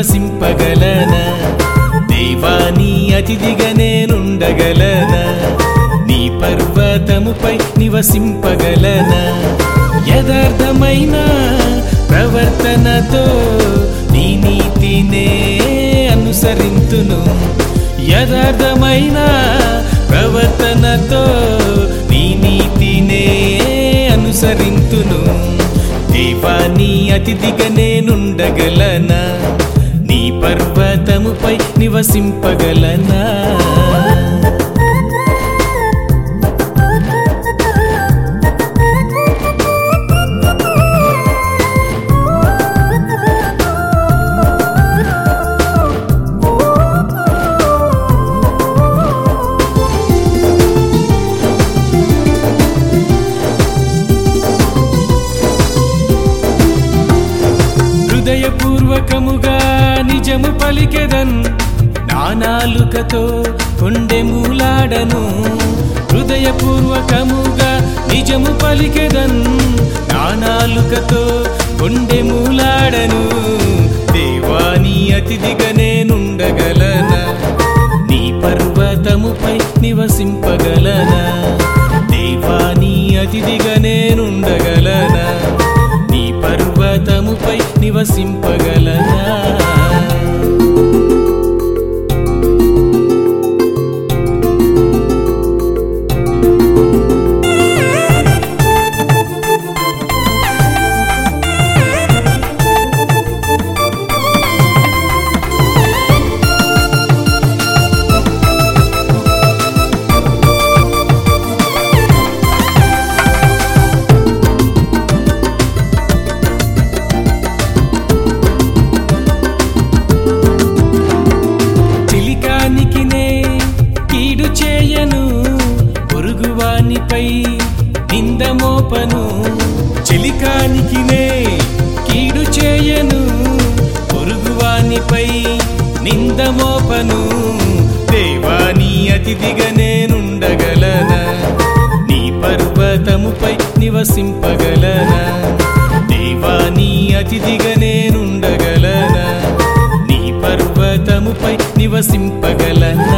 నివసింపగలనా దేవాని అతిథిగా నేనుండగలనా నీ పర్వతముపై నివసింపగలనా యథార్థమైన ప్రవర్తనతో నీ నీతినే అనుసరింతును యథార్థమైన ప్రవర్తనతో నీ నీతినే అనుసరింతును దేవాని అతిథిగా నేనుండగలనా నీ పర్వతముపై నివసింపగలనా హృదయపూర్వకముగా నిజము పలికెదన్ నానాలుకతో కొండె మూలాడను హృదయపూర్వకముగా నిజము పలికెదన్ నానాలుకతో కొండె మూలాడను దేవాని అతిథిగా నేనుండగలనా నీ పర్వతముపై నివసింపగలనా దేవాని అతిథిగా నేనుండగలనా నీ పర్వతముపై నివసింపగలనా చిలికానికినే కీడు చేయను పొరుగువానిపై నిందమోపను చిలికానికినే కీడు చేయను పొరుగువానిపై నిందమోపను దేవాని అతిథిగా నేనుండగలనా నీ పర్వతముపై నివసింపగలనా దేవాని అతిథిగా నేనుండగలనా నీ పర్వతముపై నివసింపగలనా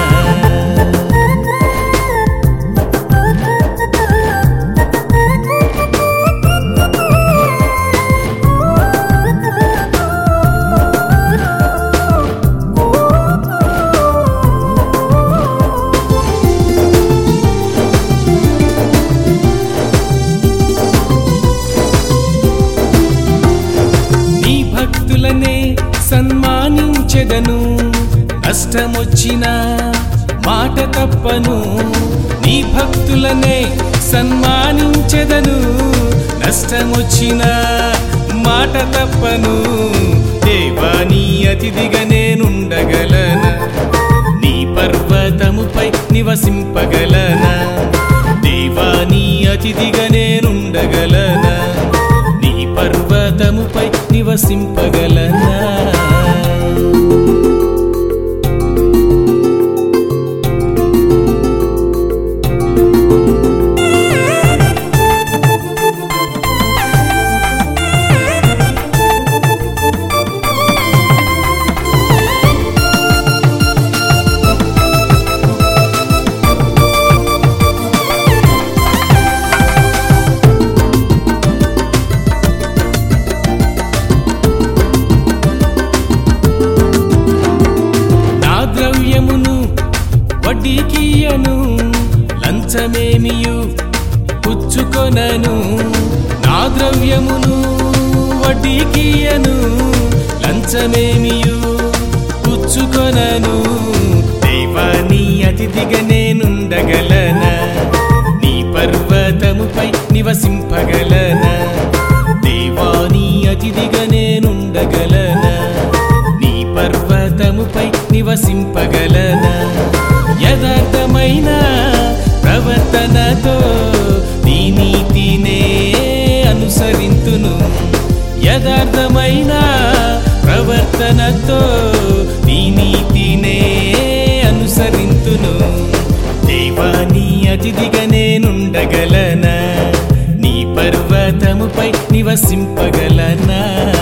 నీ భక్తులనే సన్మానించెదను నష్టమొచ్చిన మాట తప్పను నీ భక్తులనే సన్మానించెదను నష్టమొచ్చిన మాట తప్పను దేవాని అతిథిగా నేనుండగలనా నీ పర్వతముపై నివసింపగలనా దేవాని అతిథిగా నేనుండగలనా నీ పర్వతముపై నివసింపగలనా నా ద్రవ్యమును వడ్డీకియను లంచమేమియు పుచ్చుకొనను నా ద్రవ్యమును వడ్డీకియను లంచమేమియు పుచ్చుకొనను దేవాని అతిథిగా నేనుండగలనా నీ పర్వతముపై నివసింపగలనా దేవాని అతిథిగా నేనుండగలనా నీ పర్వతముపై నివసింపగలనా యథార్థమైన ప్రవర్తనతో నీ నీతినే అనుసరింతును యథార్థమైన ప్రవర్తనతో నీ నీతినే అనుసరింతును దేవాని అతిథిగా నేనుండగలనా నీ పర్వతముపై నివసింపగలనా